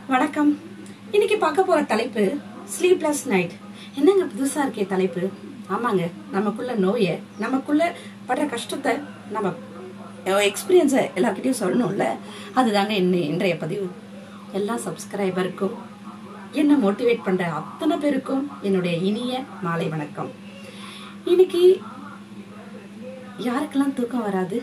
வணக்கம் இன்னைக்கு பார்க்க போற தலைப்பு ஸ்லீப்லெஸ் நைட் என்னங்க புதுசா இருக்கே தலைப்பு ஆமாங்க நமக்குள்ள நோயை நமக்குள்ள படுற கஷ்டத்தை நம்ம எக்ஸ்பீரியன்ஸை எல்லார்கிட்டயும் சொல்லணும்ல அதுதாங்க என்ன இன்றைய பதிவு எல்லா சப்ஸ்கிரைபருக்கும் என்ன மோட்டிவேட் பண்ற அத்தனை பேருக்கும் என்னுடைய இனிய மாலை வணக்கம் இன்னைக்கு யாருக்கெல்லாம் தூக்கம் வராது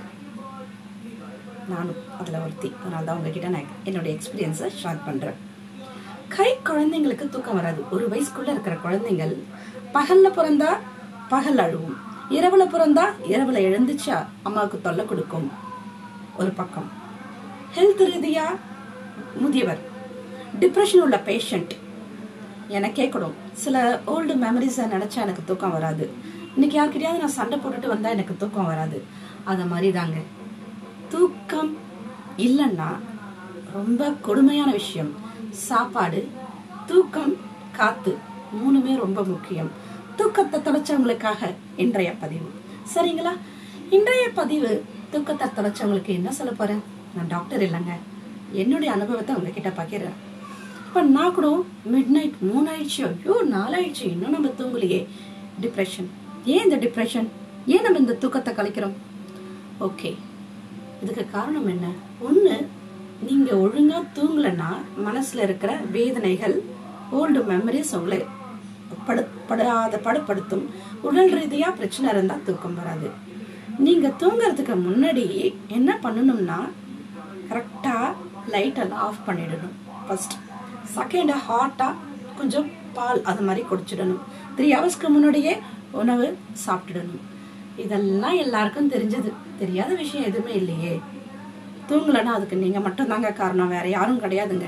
நானும் அதில் ஒருத்தி அதனால தான் உங்ககிட்ட நான் என்னுடைய எக்ஸ்பீரியன்ஸை ஷேர் பண்ணுறேன் கை குழந்தைங்களுக்கு தூக்கம் வராது ஒரு வயசுக்குள்ள இருக்கிற குழந்தைங்கள் பகல்ல பிறந்தா பகல் அழுவும் இரவுல பிறந்தா இரவுல எழுந்துச்சா அம்மாவுக்கு தொல்லை கொடுக்கும் ஒரு பக்கம் ஹெல்த் ரீதியா முதியவர் டிப்ரெஷன் உள்ள பேஷண்ட் எனக்கே கூட சில ஓல்டு மெமரிஸை நினைச்சா எனக்கு தூக்கம் வராது இன்னைக்கு யார்கிட்டயாவது நான் சண்டை போட்டுட்டு வந்தா எனக்கு தூக்கம் வராது அத மாதிரி தாங்க தூக்கம் இல்லைன்னா ரொம்ப கொடுமையான விஷயம் சாப்பாடு தூக்கம் காத்து மூணுமே ரொம்ப முக்கியம் தூக்கத்தை தொலைச்சவங்களுக்காக இன்றைய பதிவு சரிங்களா இன்றைய பதிவு தூக்கத்தை தொலைச்சவங்களுக்கு என்ன சொல்ல போறேன் நான் டாக்டர் இல்லைங்க என்னுடைய அனுபவத்தை உங்ககிட்ட பகிர்றேன் இப்போ நான் கூட மிட் நைட் மூணு ஆயிடுச்சு ஐயோ நாலாயிடுச்சு இன்னும் நம்ம தூங்கலையே டிப்ரெஷன் ஏன் இந்த டிப்ரெஷன் ஏன் நம்ம இந்த தூக்கத்தை கலைக்கிறோம் ஓகே இதுக்கு காரணம் என்ன ஒண்ணு நீங்க ஒழுங்கா தூங்கலைன்னா மனசுல இருக்கிற வேதனைகள் ஓல்டு மெமரிஸ் உங்களை படு படாத படுப்படுத்தும் உடல் ரீதியா பிரச்சனை இருந்தா தூக்கம் வராது நீங்க தூங்குறதுக்கு முன்னாடி என்ன பண்ணணும்னா கரெக்டா லைட் எல்லாம் ஆஃப் பண்ணிடணும் ஃபர்ஸ்ட் செகண்ட் ஹாட்டா கொஞ்சம் பால் அது மாதிரி குடிச்சிடணும் த்ரீ ஹவர்ஸ்க்கு முன்னாடியே உணவு சாப்பிட்டுடணும் இதெல்லாம் எல்லாருக்கும் தெரிஞ்சது தெரியாத விஷயம் எதுவுமே இல்லையே தூங்கலைன்னா அதுக்கு நீங்க மட்டும் தாங்க காரணம் வேற யாரும் கிடையாதுங்க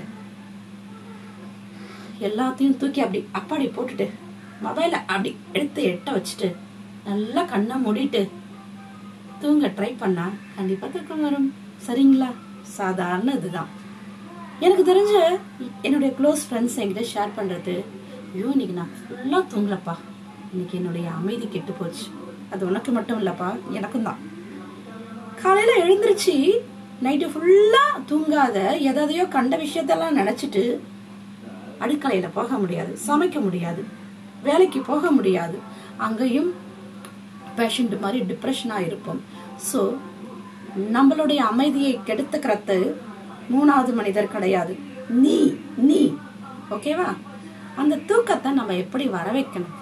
எல்லாத்தையும் தூக்கி அப்படி அப்பாடி போட்டுட்டு மொபைலை அப்படி எடுத்து எட்ட வச்சுட்டு நல்லா கண்ணை மூடிட்டு தூங்க ட்ரை பண்ணா கண்டிப்பா தூக்கம் வரும் சரிங்களா சாதாரண இதுதான் எனக்கு தெரிஞ்ச என்னுடைய க்ளோஸ் ஃப்ரெண்ட்ஸ் என்கிட்ட ஷேர் பண்றது ஐயோ இன்னைக்கு நான் ஃபுல்லா தூங்கலப்பா இன்னைக்கு என்னுடைய அமைதி கெட்டு போச்சு அது உனக்கு மட்டும் இல்லப்பா எனக்கும் தான் காலையில எழுந்திருச்சு நைட்டு ஃபுல்லா தூங்காத எதையோ கண்ட விஷயத்தெல்லாம் நினைச்சிட்டு அடுக்கலையில போக முடியாது சமைக்க முடியாது வேலைக்கு போக முடியாது அங்கேயும் பேஷண்ட் மாதிரி டிப்ரெஷனா இருப்போம் ஸோ நம்மளுடைய அமைதியை கெடுத்துக்கிறது மூணாவது மனிதர் கிடையாது நீ நீ ஓகேவா அந்த தூக்கத்தை நம்ம எப்படி வர வைக்கணும்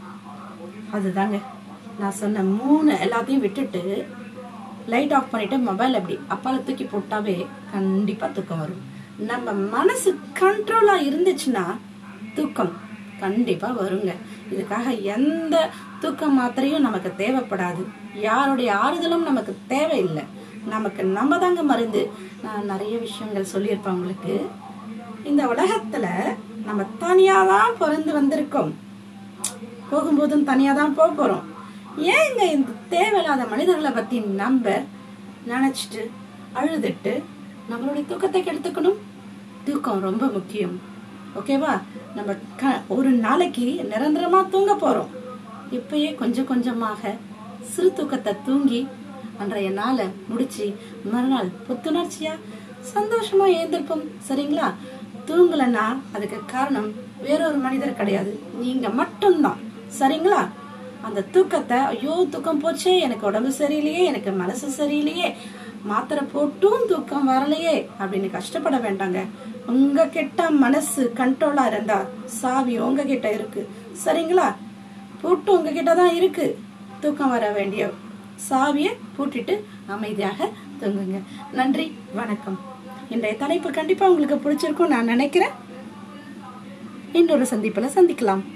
அதுதாங்க நான் சொன்ன மூணு எல்லாத்தையும் விட்டுட்டு லைட் ஆஃப் பண்ணிட்டு மொபைல் அப்படி அப்பால தூக்கி போட்டாவே கண்டிப்பா தூக்கம் வரும் நம்ம மனசு கண்ட்ரோலா இருந்துச்சுன்னா தூக்கம் கண்டிப்பா வருங்க இதுக்காக எந்த தூக்க மாத்திரையும் நமக்கு தேவைப்படாது யாருடைய ஆறுதலும் நமக்கு தேவையில்லை நமக்கு நம்ம தாங்க மருந்து நான் நிறைய விஷயங்கள் சொல்லியிருப்பேன் உங்களுக்கு இந்த உலகத்துல நம்ம தனியா தான் பிறந்து வந்திருக்கோம் போகும்போதும் தனியா தான் போக போறோம் ஏங்க இந்த தேவையில்லாத மனிதர்களை பத்தி நம்ப நினைச்சிட்டு அழுதுட்டு நம்மளுடைய தூக்கத்தை கெடுத்துக்கணும் தூக்கம் ரொம்ப முக்கியம் ஓகேவா நம்ம க ஒரு நாளைக்கு நிரந்தரமா தூங்க போறோம் இப்பயே கொஞ்சம் கொஞ்சமாக சிறு தூக்கத்தை தூங்கி அன்றைய நாளை முடிச்சு மறுநாள் புத்துணர்ச்சியா சந்தோஷமா எழுந்திருப்போம் சரிங்களா தூங்கலன்னா அதுக்கு காரணம் வேறொரு மனிதர் கிடையாது நீங்க மட்டும்தான் சரிங்களா அந்த தூக்கத்தை ஐயோ தூக்கம் போச்சே எனக்கு உடம்பு சரியில்லையே எனக்கு மனசு சரியில்லையே மாத்திரை போட்டும் தூக்கம் வரலையே அப்படின்னு கஷ்டப்பட வேண்டாங்க உங்க கிட்ட மனசு கண்ட்ரோலா இருந்தா சாவி உங்க கிட்ட இருக்கு சரிங்களா பூட்டு உங்க கிட்ட தான் இருக்கு தூக்கம் வர வேண்டிய சாவியை பூட்டிட்டு அமைதியாக தூங்குங்க நன்றி வணக்கம் இன்றைய தலைப்பு கண்டிப்பா உங்களுக்கு பிடிச்சிருக்கும் நான் நினைக்கிறேன் இன்னொரு சந்திப்புல சந்திக்கலாம்